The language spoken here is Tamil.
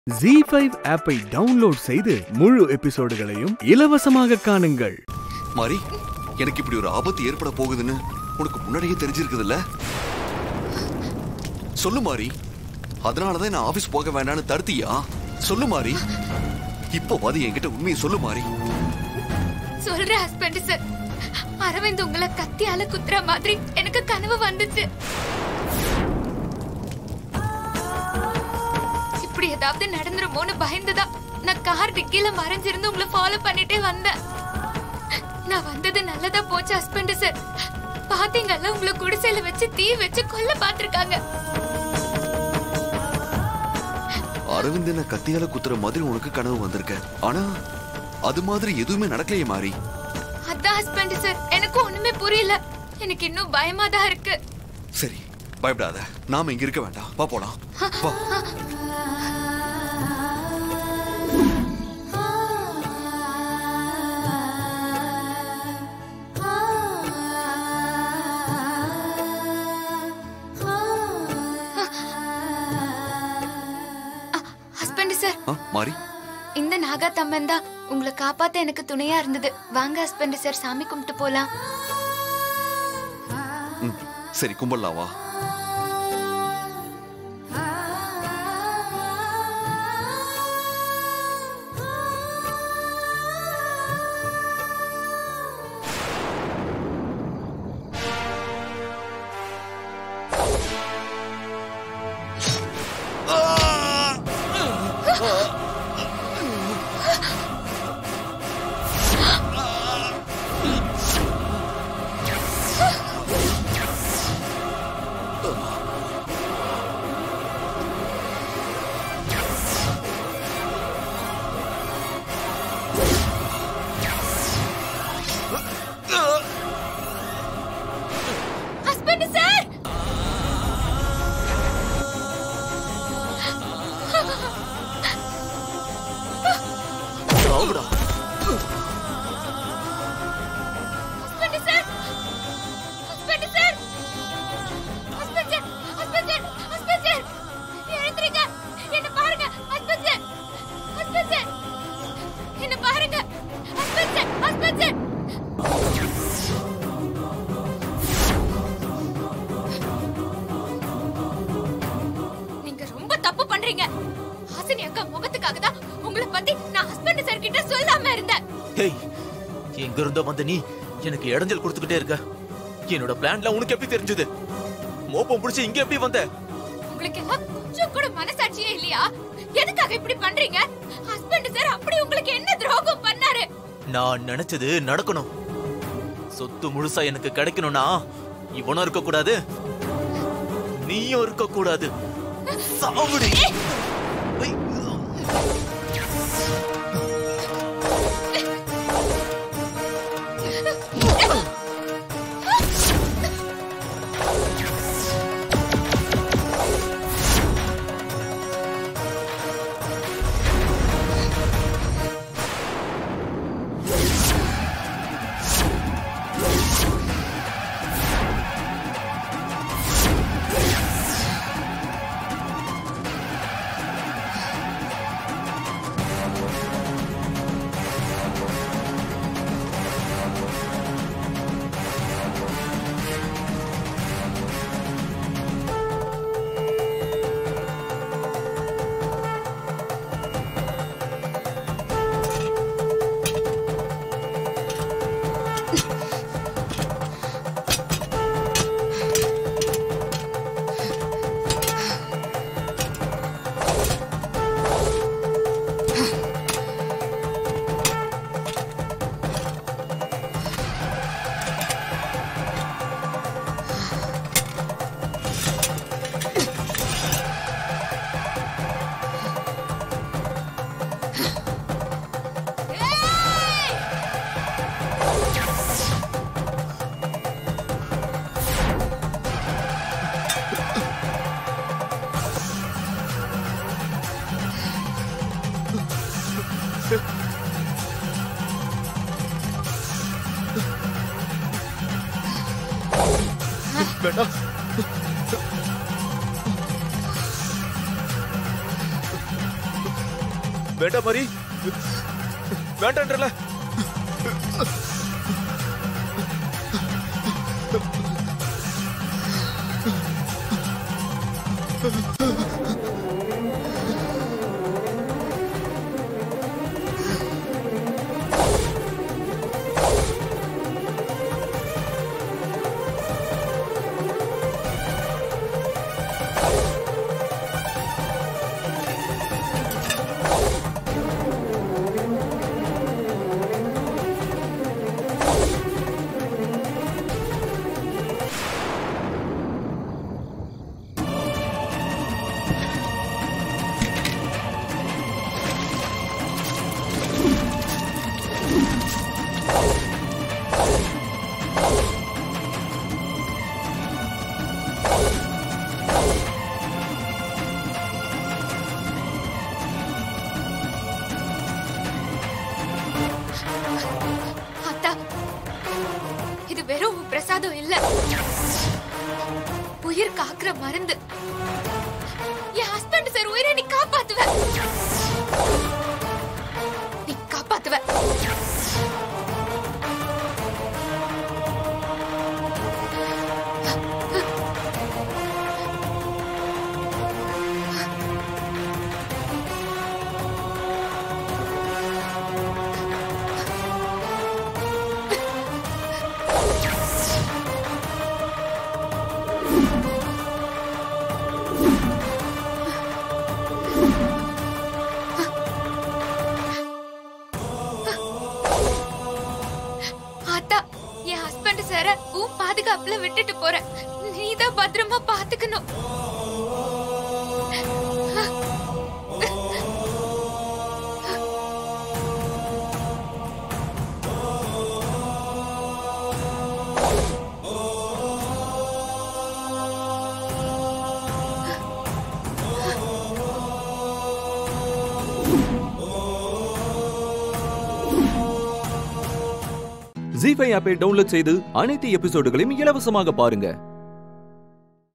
ஜி ஃபைவ் ஆப்பை டவுன்லோட் செய்து முழு எபிசோடுகளையும் இலவசமாக காணுங்கள் மாரி எனக்கு இப்படி ஒரு ஆபத்து ஏற்பட போகுதுன்னு உனக்கு முன்னாடியே தெரிஞ்சிருக்குதுல்ல சொல்லு மாரி அதனாலதான் நான் ஆபீஸ் போக வேண்டாம்னு தடுத்தியா சொல்லு மாரி இப்போ வாதி என்கிட்ட உண்மையை சொல்லு மாரி சொல்ற ஹஸ்பண்ட் சார் அரவிந்த் உங்களை கத்தியால குத்துற மாதிரி எனக்கு கனவு வந்துச்சு இப்படி ஏதாவது நடந்துருமோன்னு பயந்துதான் நான் கார் டிக்கில மறைஞ்சிருந்து உங்களை ஃபாலோ பண்ணிட்டே வந்தேன் நான் வந்தது நல்லதா போச்சு ஹஸ்பண்ட் சார் பாத்தீங்கல்ல உங்களை குடிசையில வச்சு தீ வச்சு கொல்ல பாத்திருக்காங்க அரவிந்த் என்ன கத்தியால குத்துற மாதிரி உனக்கு கனவு வந்திருக்க ஆனா அது மாதிரி எதுவுமே நடக்கலையே மாரி அதான் ஹஸ்பண்ட் சார் எனக்கு ஒண்ணுமே புரியல எனக்கு இன்னும் பயமா தான் இருக்கு சரி பயப்படாத நாம இங்க இருக்க வேண்டாம் வா போலாம் வா ஹஸ்பண்ட் சார் ஆ, மாரி இந்த நாகா தம்மன் தான் உங்களை காப்பாத்த எனக்கு துணையா இருந்தது வாங்க ஹஸ்பண்ட் சார் சாமி கும்பிட்டு போலாம் ம், சரி கும்பிடலாம் வா husband sir husband sir husband sir husband sir husband sir husband sir எழுந்திருங்க என்ன பாருங்க ஹஸ்பண்ட் சார் ஹஸ்பண்ட் சார் என்ன பாருங்க ஹஸ்பண்ட் சார் ஹஸ்பண்ட் சார் நீங்க ரொம்ப தப்பு பண்றீங்க ஹாசினி அக்கா முகத்துக்காக தான் உங்களை பத்தி நான் ஹஸ்பண்ட் சார் கிட்ட சொல்லாம இருந்தேன் ஹேய் எங்க இருந்தோ வந்த நீ எனக்கு இடைஞ்சல் கொடுத்துக்கிட்டே இருக்க என்னோட பிளான்ல உனக்கு எப்படி தெரிஞ்சது மோப்பம் புடிச்சு இங்க எப்படி வந்த உங்களுக்கு எல்லாம் கொஞ்சம் கூட மனசாட்சியே இல்லையா எதுக்காக இப்படி பண்றீங்க ஹஸ்பண்ட் சார் அப்படி உங்களுக்கு என்ன துரோகம் பண்ணாரு நான் நினைச்சது நடக்கணும் சொத்து முழுசா எனக்கு கிடைக்கணும்னா இவனும் இருக்க கூடாது நீயும் இருக்க கூடாது சாவுடி ஐ, வேண்டாம் வேண்டாம் மாதிரி வேண்டான்றல அத்தா இது வெறும் உன் பிரசாதம் இல்ல உயிர் காக்குற மருந்து என் ஹஸ்பண்ட் சார் உயிரை நீ காப்பாத்துவ நீ காப்பாத்துவ ஆத்தா என் ஹஸ்பண்ட் சார உன் பாதுகாப்புல விட்டுட்டு போற நீதான் பத்திரமா பாத்துக்கணும் ஜி ஃபைவ் ஆப்பை டவுன்லோட் செய்து அனைத்து எபிசோடுகளையும் இலவசமாக பாருங்க